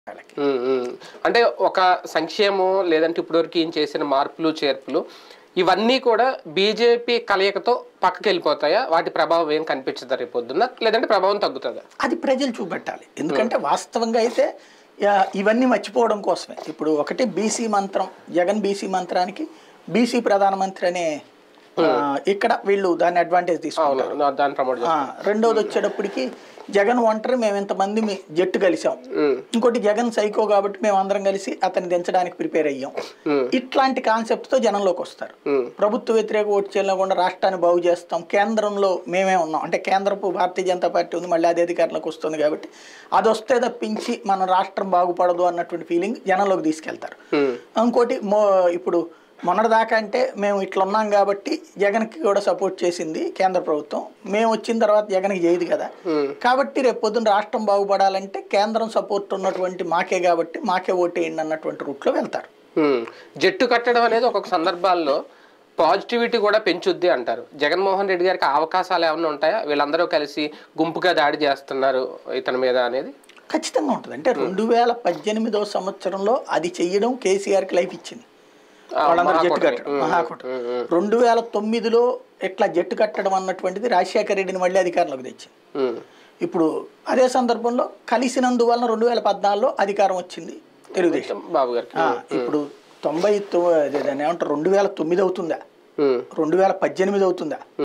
వాళ్ళకి ఉమ్, ఉమ్. అంటే ఒక సంక్షేమం లేదంటే ఇప్పటివరకు ఏం చేసిన మార్పులు చేర్పులు ఇవన్నీ కూడా బీజేపీ కలయికతో పక్కకి వెళ్ళిపోతాయా వాటి ప్రభావం ఏం కనిపించదా రేపు పొద్దున్న లేదంటే ప్రభావం తగ్గుతుందా అది ప్రజలు చూపెట్టాలి ఎందుకంటే వాస్తవంగా అయితే యా, ఇవన్నీ మర్చిపోవడం కోసమే ఇప్పుడు ఒకటి బీసీ మంత్రం జగన్ బీసీ మంత్రానికి బీసీ ప్రధానమంత్రి అనే ఆ, ఇక్కడ వీళ్ళు దాన్ని అడ్వాంటేజ్ తీసుకుంటారు అవును నా- దాన్ని ప్రమోట్ ఆ, రెండోది వచ్చేటప్పటికి జగన్ ఒంటరి మేము ఇంతమంది మీ జట్టు కలిసాం ఇంకోటి జగన్ సైకో కాబట్టి మేము అందరం కలిసి అతన్ని దించడానికి ప్రిపేర్ అయ్యాం ఇట్లాంటి కాన్సెప్ట్ తో జనంలోకి వస్తారు ప్రభుత్వ వ్యతిరేక ఓటు చేయకుండా రాష్ట్రాన్ని బాగు చేస్తాం కేంద్రంలో మేమే ఉన్నాం అంటే కేంద్రపు భారతీయ జనతా పార్టీ ఉంది మళ్ళీ అదే అధికారంలోకి వస్తుంది కాబట్టి అది వస్తే తప్పించి మన రాష్ట్రం బాగుపడదు అన్నటువంటి ఫీలింగ్ జనంలోకి తీసుకెళ్తారు ఇంకోటి మో ఇప్పుడు మొన్నటిదాకా అంటే మేము ఇట్లా ఉన్నాం కాబట్టి జగన్కి కూడా సపోర్ట్ చేసింది కేంద్ర ప్రభుత్వం మేము వచ్చిన తర్వాత జగన్కి చేయదు కదా కాబట్టి రేపు పొద్దున్న రాష్ట్రం బాగుపడాలంటే కేంద్రం సపోర్ట్ ఉన్నటువంటి మాకే కాబట్టి మాకే ఓటేయండి అన్నటువంటి రూట్లో వెళ్తారు ఉమ్. జట్టు కట్టడం అనేది ఒక్కొక్క సందర్భాల్లో పాజిటివిటీ కూడా పెంచుద్ది అంటారు జగన్మోహన్ రెడ్డి గారికి ఆ అవకాశాలు ఏమైనా ఉంటాయా వీళ్ళందరూ కలిసి గుంపుగా దాడి చేస్తున్నారు ఇతని మీద అనేది ఖచ్చితంగా ఉంటుంది అంటే రెండు వేల పద్దెనిమిదో సంవత్సరంలో అది చెయ్యడం కేసీఆర్కి లైఫ్ ఇచ్చింది ఆ, వాళ్ళందరూ జట్టు మహాకూటమి. కట్టడం మహాకూటమి రెండు వేల తొమ్మిదిలో ఇట్లా జట్టు కట్టడం అన్నటువంటిది రాజశేఖర రెడ్డిని మళ్ళీ అధికారంలోకి తెచ్చింది ఉమ్. ఇప్పుడు అదే సందర్భంలో కలిసినందువలన రెండు వేల పద్నాలుగులో అధికారం వచ్చింది తెలుగుదేశం బాబు గారికి ఆ, ఇప్పుడు తొంభై తొ- అదే దాన్ని ఏమంటారు రెండు వేల తొమ్మిది అవుతుందా ఉమ్. రెండు వేల పద్దెనిమిది అవుతుందా